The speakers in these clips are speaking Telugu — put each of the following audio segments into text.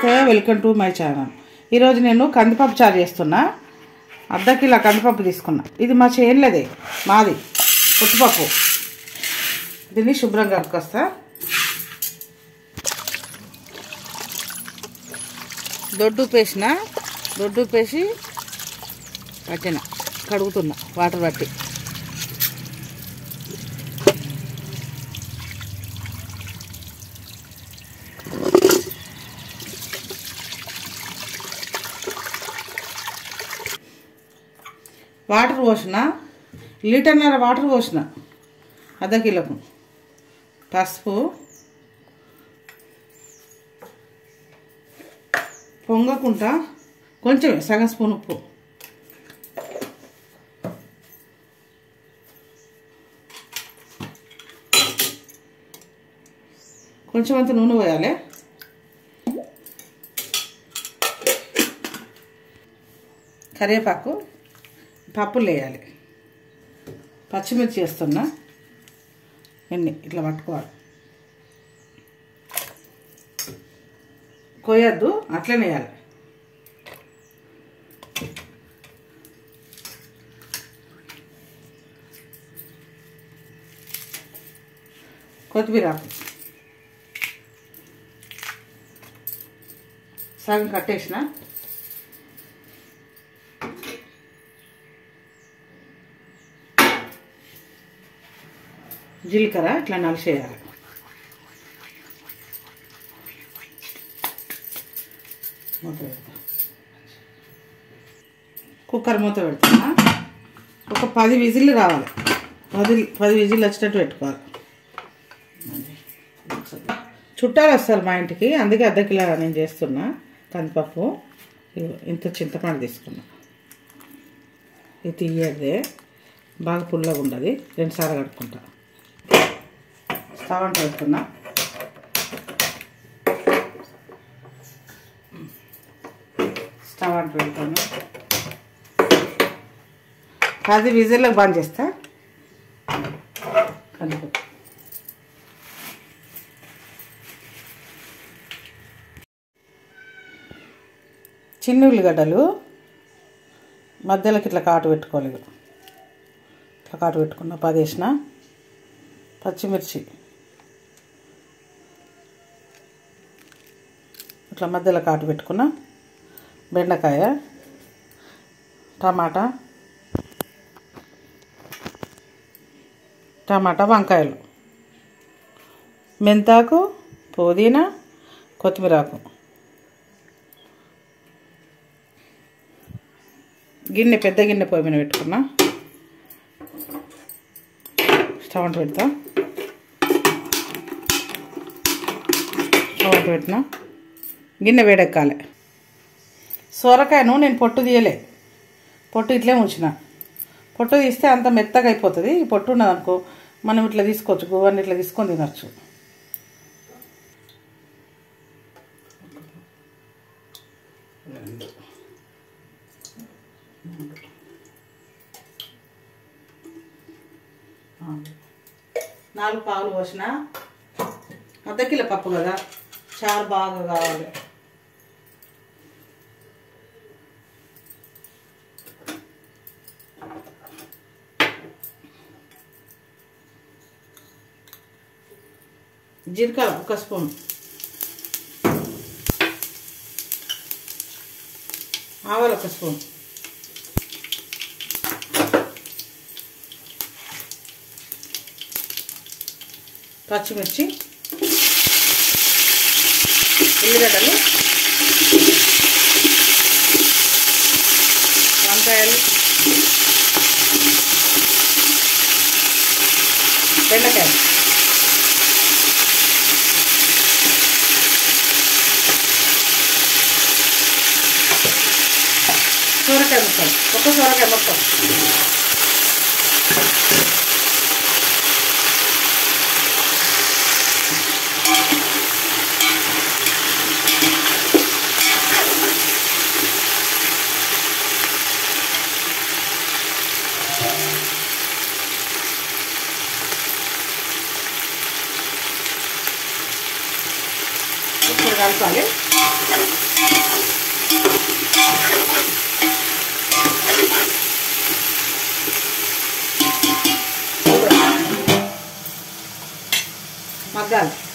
నమస్తే వెల్కమ్ టు మై ఛానల్ ఈరోజు నేను కందిపప్పు చారు చేస్తున్నా అర్ధ కిలో కందిపప్పు తీసుకున్నా ఇది మా చేయలేదే మాది పుట్టుపప్పు దీన్ని శుభ్రంగా కడుకొస్తా దొడ్డు పేసిన దొడ్డు పేసి పట్టిన కడుగుతున్నా వాటర్ పట్టి వాటర్ పోసిన లీటర్న్నర వాటర్ పోసిన అర్ధ కిలోకు పసుపు పొంగకుండా కొంచెం సగం స్పూన్ ఉప్పు కొంచెం అంత నూనె పోయాలి కరివేపాకు పప్పులు వేయాలి పచ్చిమిర్చి వేస్తున్నా ఎన్ని ఇట్లా పట్టుకోవాలి కొయ్యద్దు అట్లనే వేయాలి కొత్తిమీర ఆకు సగం కట్టేసిన జీలకర్ర ఇట్లా నలిసేయాలి మూత పెడతా కుక్కర్ మూత పెడుతున్నా ఒక పది విజిల్లు రావాలి పది పది విజిల్లు వచ్చేటట్టు పెట్టుకోవాలి చుట్టాలు వస్తారు మా ఇంటికి అందుకే అర్ధ కిలో నేను చేస్తున్నా కందిపప్పు ఇదిగో ఇంత చింతపండు తీసుకున్నా ఇది తీయదే బాగా పుల్లగా ఉండదు రెండు సార్లు కడుక్కుంటా స్టవ్ అంట పెడుతున్నా స్టవ్ అంట పెడతాను పది విజిల్లకు బంద్ చేస్తా కందిపప్పు చిన్న ఉల్లిగడ్డలు మధ్యలోకి ఇట్లా కాటు పెట్టుకోలేదు ఇట్లా కాటు పెట్టుకున్న పది వేసిన పచ్చిమిర్చి ఇట్లా మధ్యలో కాటు పెట్టుకున్న బెండకాయ టమాటా టమాటా వంకాయలు మెంతాకు పుదీనా కొత్తిమీరాకు గిన్నె పెద్ద గిన్నె పొయ్యి మీద పెట్టుకున్నా స్టవ్ అంట పెడతా స్టవ్ అంట పెట్టిన గిన్నె వేడెక్కాలి సొరకాయను నేను పొట్టు తీయలే పొట్టు ఇట్లే ఉంచిన పొట్టు తీస్తే అంత మెత్తగా అయిపోతుంది ఈ పొట్టు ఉన్నది అనుకో మనం ఇట్లా తీసుకోవచ్చు గువ్వని ఇట్లా తీసుకొని తినచ్చు నాలుగు పావులు పోసిన అర్ధ కిలో పప్పు కదా చారు బాగా కావాలి జీలకర్ర ఒక స్పూన్ ఆవాలు ఒక స్పూన్ పచ్చిమిర్చి ఉల్లిగడ్డలు వంకాయలు బెండకాయలు సోరకాయ ముక్కలు ఒక్క సోరకాయ మొత్తం ఒక ఇప్పుడు కలపాలి మగ్గాలి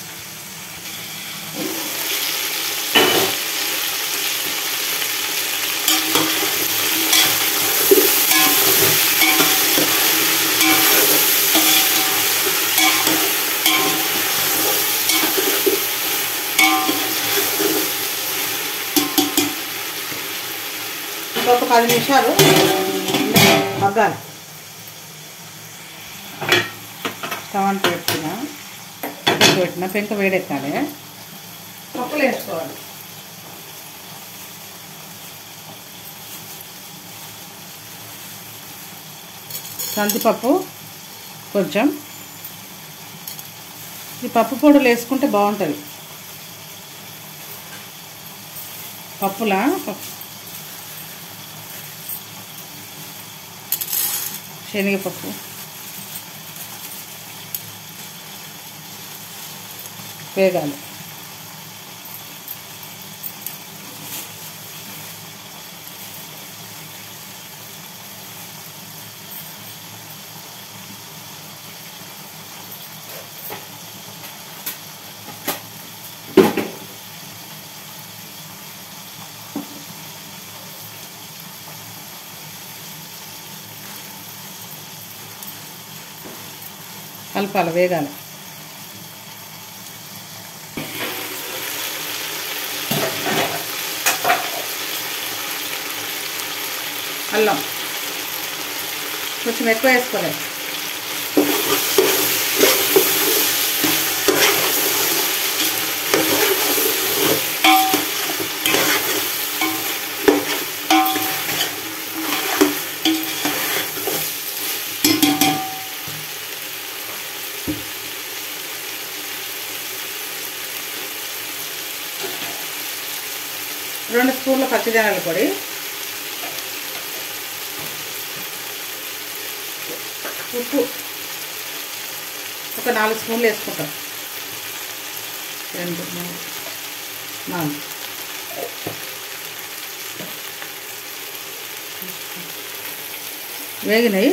ఇంకొక పది నిమిషాలు మగ్గాలి స్టవ్ అంతా పెట్టిన పెంక పెట్టిన పెంక వేడెక్కాలి పప్పులు వేసుకోవాలి కందిపప్పు కొంచెం ఈ పప్పు పొడులు వేసుకుంటే బాగుంటుంది పప్పులా పప్పు శనగపప్పు వేగాలి కలపాలి వేగాలి అల్లం కొంచెం ఎక్కువ వేసుకోలే రెండు స్పూన్ల పచ్చిదానాల పొడి ఉప్పు ఒక నాలుగు స్పూన్లు వేసుకుంటాం రెండు మూడు నాలుగు వేగినాయి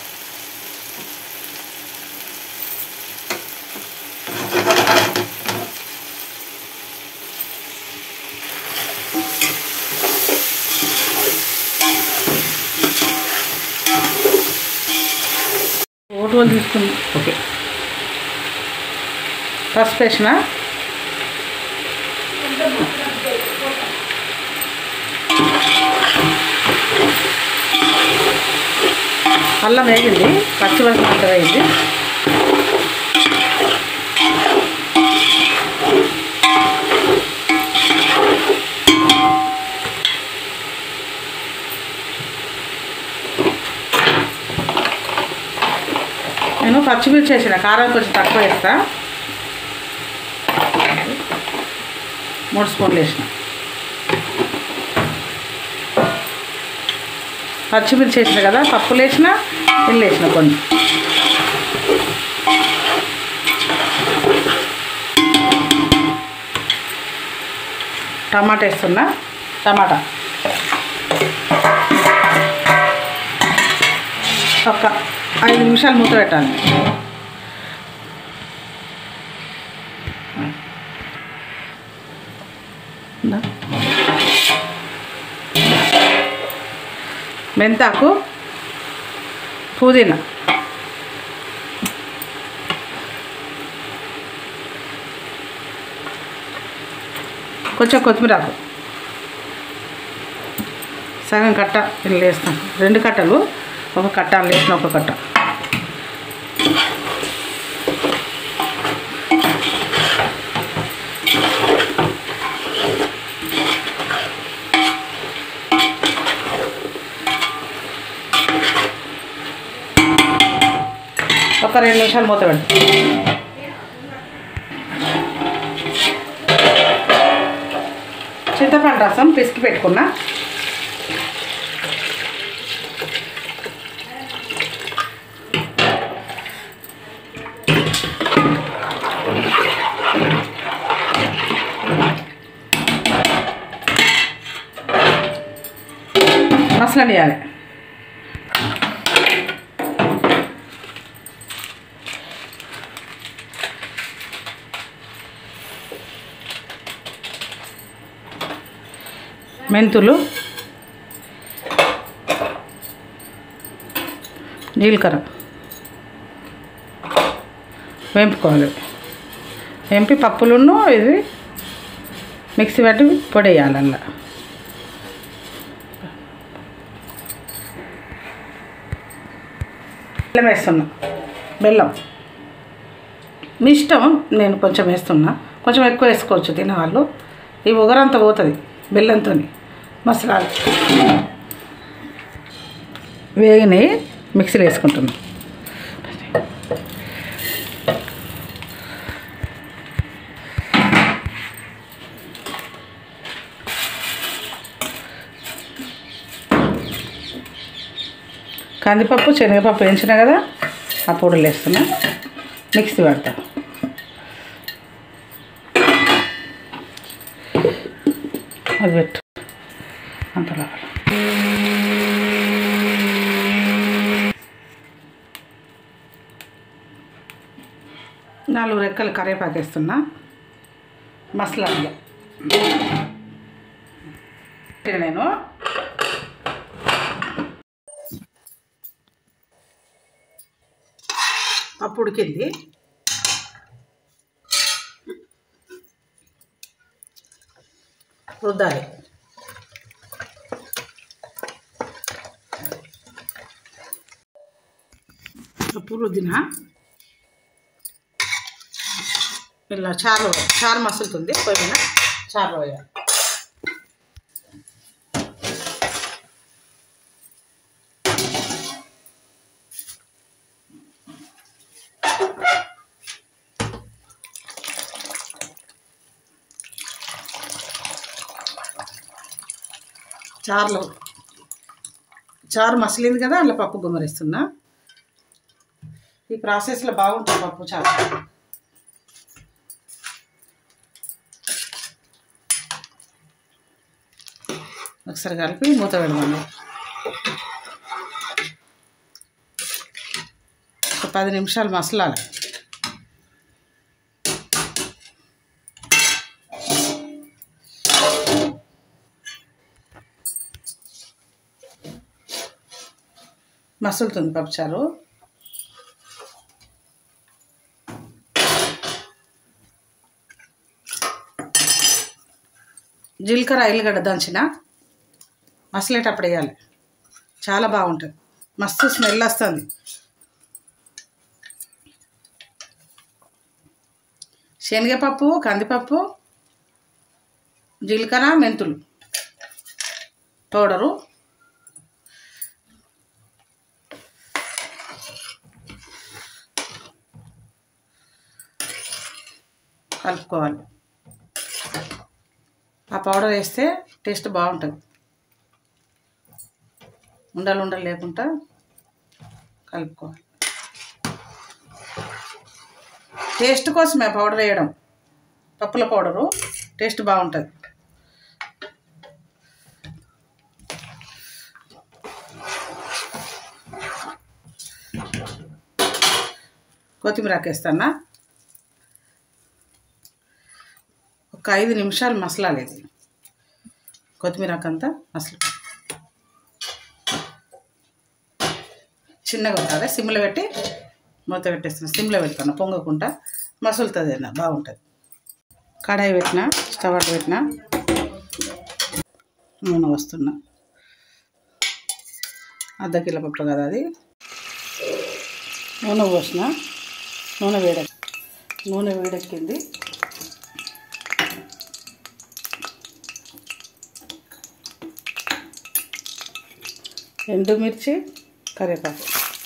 ఫోటోలు తీసుకుంది ఓకే పసుపు వేసిన అల్లం వేగింది పచ్చివాసన అంతా వేగింది నేను పచ్చిమిర్చి వేసిన కారం కొంచెం తక్కువ వేస్తా మూడు స్పూన్లు వేసిన పచ్చిమిర్చి వేసిన కదా పప్పులు వేసిన ఇల్లు వేసిన కొన్ని టమాటా వేస్తున్నా టమాటా ఒక ఐదు నిమిషాలు మూత పెట్టాలి ఇందా. మెంతాకు పుదీనా కొంచెం కొత్తిమీరాకు సగం కట్ట ఇలా వేస్తాం రెండు కట్టలు ఒక కట్ట అందులో వేసిన ఒక కట్ట ఒక రెండు నిమిషాలు మూత పెడతాం చింతపండు రసం పిసికి పెట్టుకున్నా మసలనియాలి మెంతులు జీలకర్ర వేంపుకోవాలి వేంపి పప్పులును ఇది మిక్సీ పట్టి పొడి వేయాలి అలా బెల్లం వేస్తున్నా బెల్లం మీ ఇష్టం నేను కొంచెం వేస్తున్నా కొంచెం ఎక్కువ వేసుకోవచ్చు తినేవాళ్ళు ఈ ఉగరంతా పోతుంది బెల్లంతో మసాలాలు వేగినాయి మిక్సీలో వేసుకుంటున్నాం కందిపప్పు శనగపప్పు వేయించిన కదా ఆ పొడులు వేస్తున్నా మిక్సీ పడతా అది పెట్టు అంత లోపల నాలుగు రెక్కలు కరివేపాకు వేస్తున్నా మసలాగా నేను పప్పు ఉడికింది రుద్దాలి పప్పు రుద్దిన ఇలా చారు చారు మసులుతుంది పొయ్యి మీద చారు పోయాలి చారులో చారు మసిలింది కదా అలా పప్పు గుమ్మరిస్తున్నా ఈ ప్రాసెస్లో బాగుంటుంది పప్పు చారు ఒకసారి కలిపి మూత పెడదాము ఒక పది నిమిషాలు మసలాలి మసులుతుంది పప్పుచారు జీలకర్ర ఎల్లిగడ్డ దంచిన మసలేటప్పుడు వేయాలి చాలా బాగుంటుంది మస్తు స్మెల్ వస్తుంది శనగపప్పు కందిపప్పు జీలకర్ర మెంతులు పౌడరు కలుపుకోవాలి ఆ పౌడర్ వేస్తే టేస్ట్ బాగుంటుంది ఉండలు ఉండలు లేకుండా కలుపుకోవాలి టేస్ట్ కోసమే పౌడర్ వేయడం పప్పుల పౌడరు టేస్ట్ బాగుంటుంది కొత్తిమీర వేస్తానా ఒక ఐదు నిమిషాలు మసలాలి ఇది కొత్తిమీర అంతా మసలు చిన్నగా ఉంటుంది సిమ్లో పెట్టి మూత పెట్టేస్తున్నా సిమ్లో పెడతాను పొంగకుండా మసులుతుంది అన్న బాగుంటుంది కడాయి పెట్టిన స్టవ్ అట్ట పెట్టిన నూనె వస్తున్నా అర్ధ కిలో పప్పు కదా అది నూనె పోసిన నూనె వేడ నూనె వేడెక్కింది ఎండుమిర్చి కరివేపాకు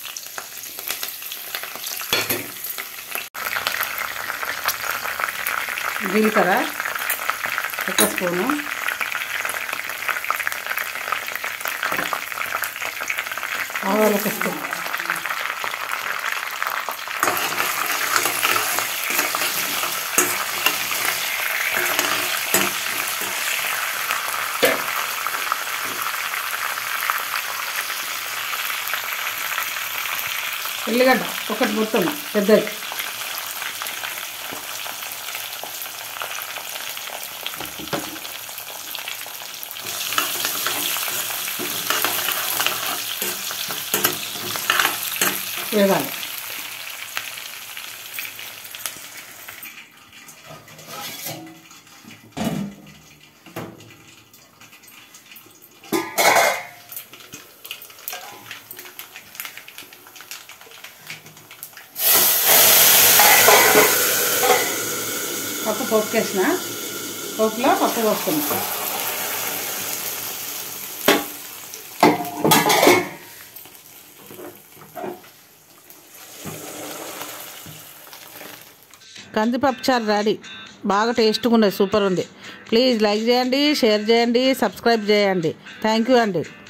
జీలకర్ర ఒక స్పూను ఆవాలు ఒక స్పూన్ ఉల్లిగడ్డ ఒకటి మొత్తం పెద్దది వేగాలి పప్పు పోపుకేసిన పోపులో పప్పు పోస్తుంది కందిపప్పు చారు రెడీ బాగా టేస్ట్గా ఉన్నది సూపర్ ఉంది ప్లీజ్ లైక్ చేయండి షేర్ చేయండి సబ్స్క్రైబ్ చేయండి థ్యాంక్ యూ అండి